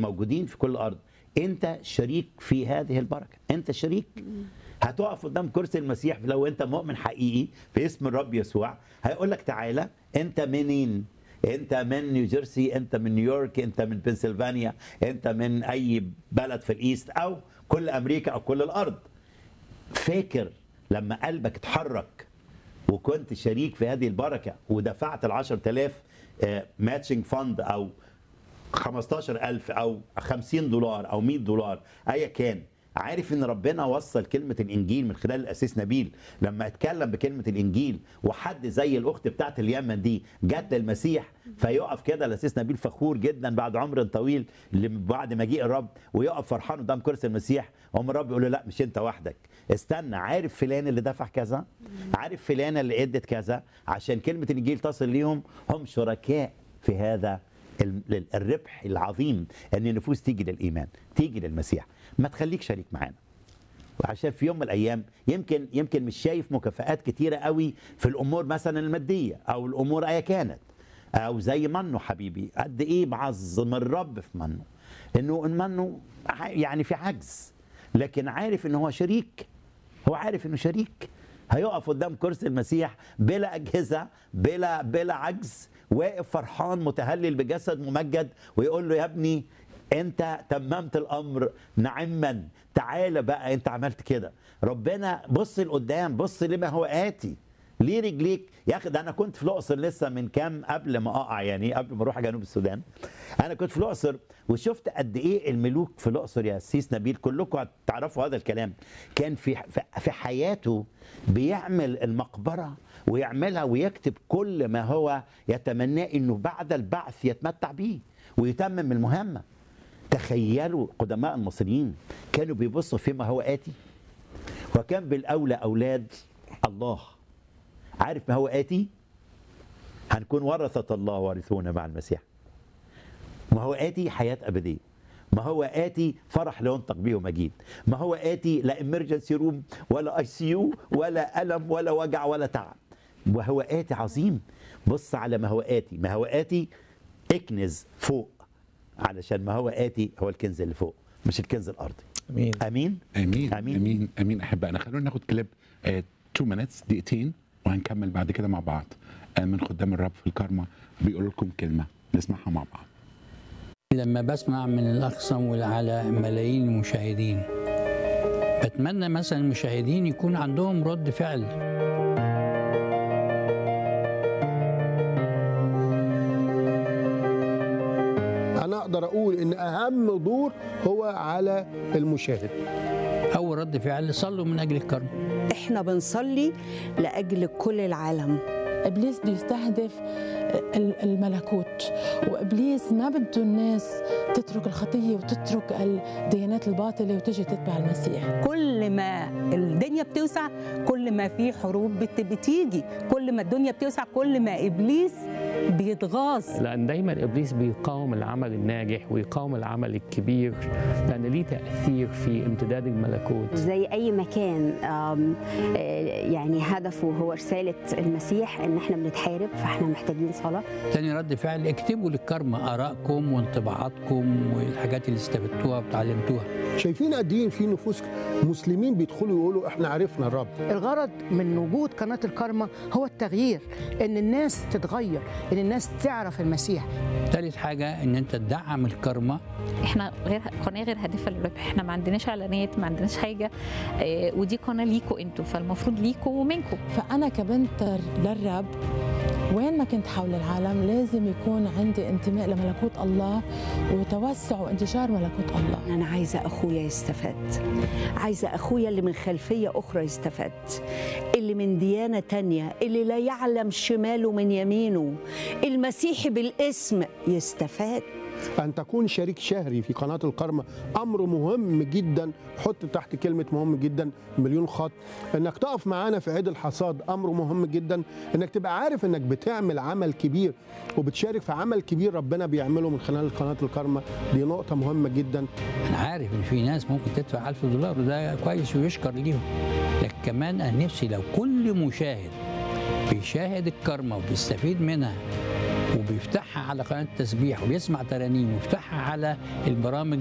الموجودين في كل الارض انت شريك في هذه البركه انت شريك هتقف قدام كرسي المسيح لو انت مؤمن حقيقي في اسم الرب يسوع هيقول لك تعالى انت منين انت من نيوجيرسي انت من نيويورك انت من بنسلفانيا انت من اي بلد في الايست او كل امريكا او كل الارض فاكر لما قلبك اتحرك وكنت شريك في هذه البركه ودفعت ال 10000 ماتشنج فند او 15000 او 50 دولار او 100 دولار ايا كان عارف ان ربنا وصل كلمه الانجيل من خلال الاسيس نبيل لما اتكلم بكلمه الانجيل وحد زي الاخت بتاعت اليمن دي جت للمسيح فيقف كده الاسيس نبيل فخور جدا بعد عمر طويل بعد مجيء الرب ويقف فرحان قدام كرسي المسيح هم الرب يقول له لا مش انت وحدك استنى عارف فلان اللي دفع كذا عارف فلانه اللي ادت كذا عشان كلمه الانجيل تصل ليهم هم شركاء في هذا الربح العظيم ان النفوس تيجي للايمان تيجي للمسيح ما تخليك شريك معانا وعشان في يوم من الايام يمكن يمكن مش شايف مكافآت كتيره قوي في الامور مثلا الماديه او الامور ايا كانت او زي منه حبيبي قد ايه بعظم الرب في منه انه ان منه يعني في عجز لكن عارف ان هو شريك هو عارف انه شريك هيقف قدام كرسي المسيح بلا اجهزه بلا بلا عجز واقف فرحان متهلل بجسد ممجد ويقول له يا ابني انت تممت الامر نعما تعالى بقى انت عملت كده ربنا بص لقدام بص لما هو اتي ليه رجليك يا اخي ده انا كنت في الاقصر لسه من كام قبل ما اقع يعني قبل ما اروح جنوب السودان انا كنت في الاقصر وشفت قد ايه الملوك في الاقصر يا سيس نبيل كلكم تعرفوا هذا الكلام كان في في حياته بيعمل المقبره ويعملها ويكتب كل ما هو يتمناه انه بعد البعث يتمتع به ويتمم المهمه تخيلوا قدماء المصريين كانوا بيبصوا فيما هو اتي وكان بالاولى اولاد الله عارف ما هو آتي هنكون ورثة الله وارثون مع المسيح ما هو آتي حياة أبدية ما هو آتي فرح لا ينطق به مجيد ما هو آتي لا امرجنسي روم ولا اي سي يو ولا ألم ولا وجع ولا تعب وهو آتي عظيم بص على ما هو آتي ما هو آتي اكنز فوق علشان ما هو آتي هو الكنز اللي فوق مش الكنز الأرضي امين أمين امين امين امين, أمين احبائنا خلونا ناخد كليب 2 مينتس دقيقتين وهنكمل بعد كده مع بعض من خدام الرب في الكارما بيقول لكم كلمه نسمعها مع بعض لما بسمع من الاقسم على ملايين المشاهدين بتمنى مثلا المشاهدين يكون عندهم رد فعل انا اقدر اقول ان اهم دور هو على المشاهد اول رد فعل صلوا من اجل الكرم احنا بنصلي لاجل كل العالم ابليس بيستهدف الملكوت وابليس ما بده الناس تترك الخطيه وتترك الديانات الباطله وتجي تتبع المسيح كل ما الدنيا بتوسع كل ما في حروب بت بتيجي كل ما الدنيا بتوسع كل ما ابليس بيتغاظ لان دايما ابليس بيقاوم العمل الناجح ويقاوم العمل الكبير لان ليه تاثير في امتداد الملكوت زي اي مكان يعني هدفه هو رساله المسيح ان احنا بنتحارب فاحنا محتاجين صلاه تاني رد فعل اكتبوا للكرمة ارائكم وانطباعاتكم والحاجات اللي استفدتوها وتعلمتوها شايفين قد ايه في نفوس مسلمين بيدخلوا يقولوا احنا عرفنا الرب الغرض من وجود قناه الكرمة هو التغيير ان الناس تتغير ان الناس تعرف المسيح ثالث حاجه ان انت تدعم الكرمة احنا غير قناه غير هادفه للربح احنا ما عندناش اعلانات ما عندناش حاجه اه ودي قناه ليكوا انتوا فالمفروض ليكوا ومنكم فانا كبنت للرب وين ما كنت حول العالم لازم يكون عندي انتماء لملكوت الله وتوسع وانتشار ملكوت الله انا عايزه اخويا يستفاد عايزه اخويا اللي من خلفيه اخرى يستفاد اللي من ديانه تانية اللي لا يعلم شماله من يمينه المسيحي بالاسم يستفاد أن تكون شريك شهري في قناة القرمة أمر مهم جدا حط تحت كلمة مهم جدا مليون خط أنك تقف معانا في عيد الحصاد أمر مهم جدا أنك تبقى عارف أنك بتعمل عمل كبير وبتشارك في عمل كبير ربنا بيعمله من خلال قناة القرمة دي نقطة مهمة جدا أنا عارف إن في ناس ممكن تدفع ألف دولار وده كويس ويشكر ليهم لكن كمان أنا نفسي لو كل مشاهد بيشاهد الكرمة وبيستفيد منها وبيفتحها على قناه التسبيح وبيسمع ترانيم ويفتحها على البرامج